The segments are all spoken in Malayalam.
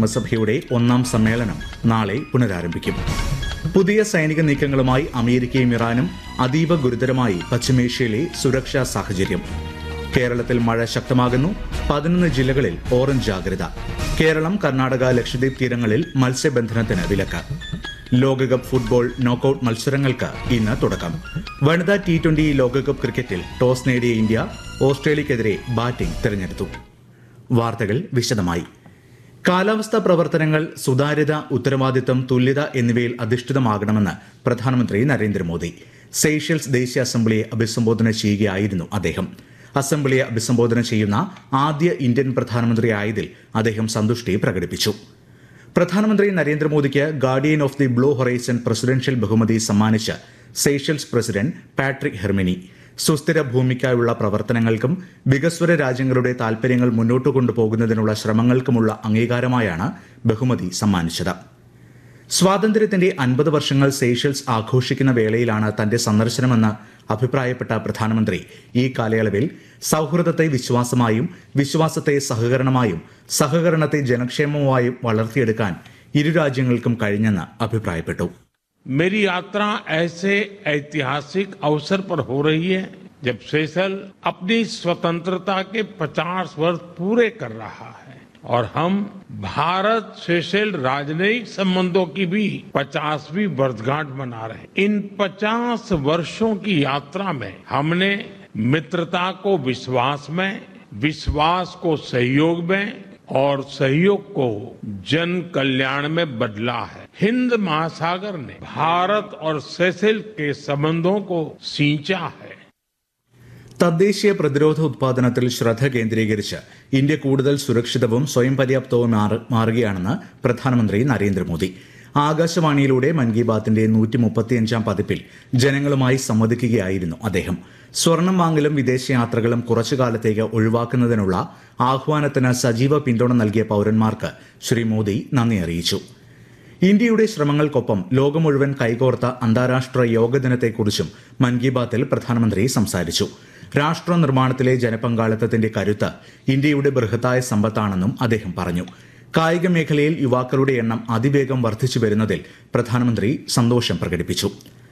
നിയമസഭയുടെ ഒന്നാം സമ്മേളനം നാളെ പുനരാരംഭിക്കും പുതിയ സൈനിക നീക്കങ്ങളുമായി അമേരിക്കയും ഇറാനും അതീവ ഗുരുതരമായി പശ്ചിമേഷ്യയിലെ സുരക്ഷാ സാഹചര്യം കേരളത്തിൽ മഴ ശക്തമാകുന്നു പതിനൊന്ന് ജില്ലകളിൽ ഓറഞ്ച് ജാഗ്രത കേരളം കർണാടക ലക്ഷദ്വീപ് തീരങ്ങളിൽ മത്സ്യബന്ധനത്തിന് വിലക്ക് ലോകകപ്പ് ഫുട്ബോൾ നോക്കൌട്ട് മത്സരങ്ങൾക്ക് ഇന്ന് തുടക്കം വനിതാ ടി ട്വന്റി ലോകകപ്പ് ക്രിക്കറ്റിൽ ടോസ് നേടിയ ഇന്ത്യ ഓസ്ട്രേലിയക്കെതിരെ ബാറ്റിംഗ് തിരഞ്ഞെടുത്തു വാർത്തകൾ വിശദമായി കാലാവസ്ഥാ പ്രവർത്തനങ്ങൾ സുതാര്യത ഉത്തരവാദിത്തം തുല്യത എന്നിവയിൽ അധിഷ്ഠിതമാകണമെന്ന് പ്രധാനമന്ത്രി നരേന്ദ്രമോദി സെയ്ഷൽസ് ദേശീയ അസംബ്ലിയെ അഭിസംബോധന ചെയ്യുകയായിരുന്നു അദ്ദേഹം അസംബ്ലിയെ അഭിസംബോധന ചെയ്യുന്ന ആദ്യ ഇന്ത്യൻ പ്രധാനമന്ത്രിയായതിൽ അദ്ദേഹം സന്തുഷ്ടി പ്രകടിപ്പിച്ചു പ്രധാനമന്ത്രി നരേന്ദ്രമോദിക്ക് guardian of the blue horizon presidential ബഹുമതി സമ്മാനിച്ച് സെയ്ഷൽസ് പ്രസിഡന്റ് പാട്രിക് ഹെർമിനി സുസ്ഥിര ഭൂമിക്കായുള്ള പ്രവർത്തനങ്ങൾക്കും വികസ്വര രാജ്യങ്ങളുടെ താൽപര്യങ്ങൾ മുന്നോട്ട് കൊണ്ടുപോകുന്നതിനുള്ള ശ്രമങ്ങൾക്കുമുള്ള അംഗീകാരമായാണ് ബഹുമതി സമ്മാനിച്ചത് സ്വാതന്ത്ര്യത്തിന്റെ അൻപത് വർഷങ്ങൾ സേഷ്യൽസ് ആഘോഷിക്കുന്ന വേളയിലാണ് തന്റെ സന്ദർശനമെന്ന് അഭിപ്രായപ്പെട്ട പ്രധാനമന്ത്രി ഈ കാലയളവിൽ സൗഹൃദത്തെ വിശ്വാസമായും വിശ്വാസത്തെ സഹകരണമായും സഹകരണത്തെ ജനക്ഷേമമായും വളർത്തിയെടുക്കാൻ ഇരു രാജ്യങ്ങൾക്കും കഴിഞ്ഞെന്ന് അഭിപ്രായപ്പെട്ടു मेरी यात्रा ऐसे ऐतिहासिक अवसर पर हो रही है जब सेशल अपनी स्वतंत्रता के 50 वर्ष पूरे कर रहा है और हम भारत सेशल राजनयिक संबंधों की भी 50वीं वर्षगांठ मना रहे हैं इन 50 वर्षों की यात्रा में हमने मित्रता को विश्वास में विश्वास को सहयोग में और सहयोग को जन कल्याण में बदला है हिंद महासागर ने भारत और सेसेल के संबंधों को सींचा है തദ്ദേശീയ പ്രതിരോധ ഉത്പാദനത്തിൽ ശ്രദ്ധ കേന്ദ്രീകരിച്ച് ഇന്ത്യ കൂടുതൽ സുരക്ഷിതവും സ്വയം പര്യാപ്തവും മാറ- മാറുകയാണെന്ന് പ്രധാനമന്ത്രി നരേന്ദ്രമോദി ആകാശവാണിയിലൂടെ മൻ കി ബാത്തിന്റെ നൂറ്റി മുപ്പത്തിയഞ്ചാം പതിപ്പിൽ ജനങ്ങളുമായി സംവദിക്കുകയായിരുന്നു അദ്ദേഹം സ്വർണം വാങ്ങലും വിദേശയാത്രകളും കുറച്ചു കാലത്തേക്ക് ഒഴിവാക്കുന്നതിനുള്ള ആഹ്വാനത്തിന് സജീവ പിന്തുണ നൽകിയ പൌരന്മാർക്ക് ശ്രീ മോദി നന്ദി അറിയിച്ചു ഇന്ത്യയുടെ ശ്രമങ്ങൾക്കൊപ്പം ലോകം മുഴുവൻ കൈകോർത്ത അന്താരാഷ്ട്ര യോഗ ദിനത്തെക്കുറിച്ചും മൻ കി ബാത്തിൽ പ്രധാനമന്ത്രി സംസാരിച്ചു രാഷ്ട്ര നിർമ്മാണത്തിലെ ജനപങ്കാളിത്തത്തിന്റെ കരുത്ത് ഇന്ത്യയുടെ ബൃഹത്തായ സമ്പത്താണെന്നും അദ്ദേഹം പറഞ്ഞു കായിക മേഖലയിൽ യുവാക്കളുടെ എണ്ണം അതിവേഗം വർദ്ധിച്ചു വരുന്നതിൽ പ്രധാനമന്ത്രി സന്തോഷം പ്രകടിപ്പിച്ചു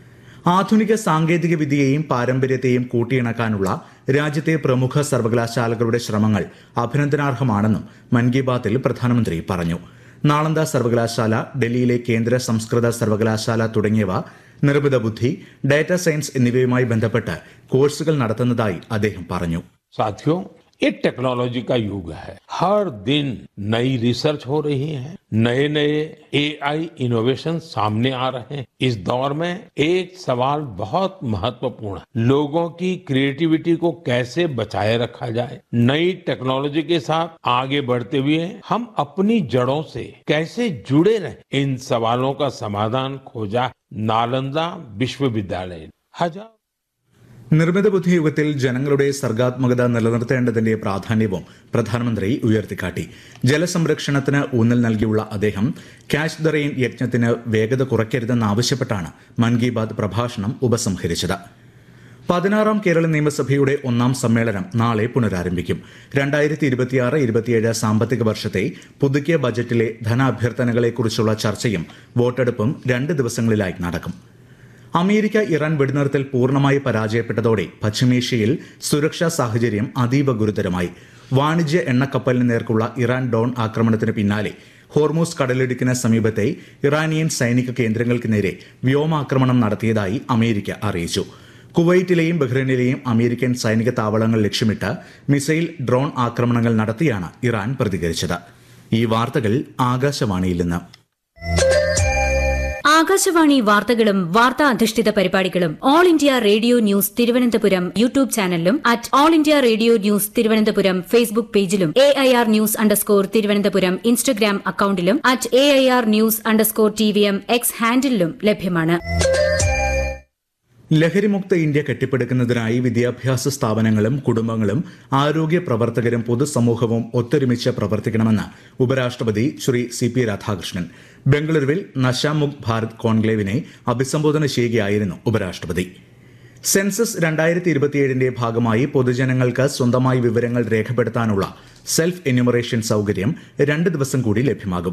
ആധുനിക സാങ്കേതിക വിദ്യയെയും പാരമ്പര്യത്തെയും കൂട്ടിയിണക്കാനുള്ള രാജ്യത്തെ പ്രമുഖ സർവകലാശാലകളുടെ ശ്രമങ്ങൾ അഭിനന്ദനാർഹമാണെന്നും മൻ കി ബാത്തിൽ പ്രധാനമന്ത്രി പറഞ്ഞു നാളന്ദ സർവകലാശാല ഡൽഹിയിലെ കേന്ദ്ര സംസ്കൃത സർവകലാശാല തുടങ്ങിയവ നിർമ്മിത ബുദ്ധി ഡാറ്റാ സയൻസ് എന്നിവയുമായി ബന്ധപ്പെട്ട് കോഴ്സുകൾ നടത്തുന്നതായി അദ്ദേഹം പറഞ്ഞു साथियों ये टेक्नोलॉजी का युग है हर दिन नई रिसर्च हो रही है नए नए एआई इनोवेशन सामने आ रहे हैं इस दौर में एक सवाल बहुत महत्वपूर्ण है लोगों की क्रिएटिविटी को कैसे बचाए रखा जाए नई टेक्नोलॉजी के साथ आगे बढ़ते हुए हम अपनी जड़ों से कैसे जुड़े रहे इन सवालों का समाधान खोजा नालंदा विश्वविद्यालय ने। हजार നിർമ്മിത ബുദ്ധി യുഗത്തിൽ ജനങ്ങളുടെ സർഗാത്മകത നിലനിർത്തേണ്ടതിന്റെ പ്രാധാന്യവും പ്രധാനമന്ത്രി ഉയർത്തിക്കാട്ടി ജലസംരക്ഷണത്തിന് ഊന്നൽ നൽകിയുള്ള അദ്ദേഹം ക്യാച്ച് ദ റെയിൻ യജ്ഞത്തിന് വേഗത കുറയ്ക്കരുതെന്നാവശ്യപ്പെട്ടാണ് മൻ കി ബാത് പ്രഭാഷണം ഉപസംഹരിച്ചത് പതിനാറാം കേരള നിയമസഭയുടെ ഒന്നാം സമ്മേളനം നാളെ പുനരാരംഭിക്കും രണ്ടായിരത്തി ഇരുപത്തിയാറ് ഇരുപത്തിയേഴ് സാമ്പത്തിക വർഷത്തെ പുതുക്കിയ ബജറ്റിലെ ധനാഭ്യർത്ഥനകളെക്കുറിച്ചുള്ള ചർച്ചയും വോട്ടെടുപ്പും രണ്ട് ദിവസങ്ങളിലായി നടക്കും അമേരിക്ക ഇറാൻ വെടിനിർത്തൽ പൂർണ്ണമായി പരാജയപ്പെട്ടതോടെ പശ്ചിമേഷ്യയിൽ സുരക്ഷാ സാഹചര്യം അതീവ ഗുരുതരമായി വാണിജ്യ എണ്ണക്കപ്പലിന് നേർക്കുള്ള ഇറാൻ ഡോൺ ആക്രമണത്തിന് പിന്നാലെ ഹോർമൂസ് കടലിടുക്കിന് സമീപത്തെ ഇറാനിയൻ സൈനിക കേന്ദ്രങ്ങൾക്ക് നേരെ വ്യോമാക്രമണം നടത്തിയതായി അമേരിക്ക അറിയിച്ചു കുവൈറ്റിലെയും ബഹ്റൈനിലെയും അമേരിക്കൻ സൈനിക താവളങ്ങൾ ലക്ഷ്യമിട്ട് മിസൈൽ ഡ്രോൺ ആക്രമണങ്ങൾ നടത്തിയാണ് ഇറാൻ പ്രതികരിച്ചത് ഈ വാർത്തകൾ ആകാശവാണിയിൽ നിന്ന് ആകാശവാണി വാർത്തകളും വാർത്താ അധിഷ്ഠിത പരിപാടികളും all India radio news Thiruvananthapuram YouTube ചാനലിലും at all India radio news Thiruvananthapuram Facebook പേജിലും A I R news underscore Thiruvananthapuram Instagram അക്കൌണ്ടിലും at A I R news underscore T V M X ഹാൻഡിലും ലഭ്യമാണ് ലഹരിമുക്ത ഇന്ത്യ കെട്ടിപ്പടുക്കുന്നതിനായി വിദ്യാഭ്യാസ സ്ഥാപനങ്ങളും കുടുംബങ്ങളും ആരോഗ്യ പ്രവർത്തകരും പൊതുസമൂഹവും ഒത്തൊരുമിച്ച് പ്രവർത്തിക്കണമെന്ന് ഉപരാഷ്ട്രപതി ശ്രീ സി പി രാധാകൃഷ്ണൻ ബംഗളൂരുവിൽ നശാമുക് ഭാരത് കോൺക്ലേവിനെ അഭിസംബോധന ചെയ്യുകയായിരുന്നു ഉപരാഷ്ട്രപതി സെൻസസ് രണ്ടായിരത്തി ഇരുപത്തിയേഴിന്റെ ഭാഗമായി പൊതുജനങ്ങൾക്ക് സ്വന്തമായി വിവരങ്ങൾ രേഖപ്പെടുത്താനുള്ള സെൽഫ് എന്യൂമറേഷൻ സൗകര്യം രണ്ട് ദിവസം കൂടി ലഭ്യമാകും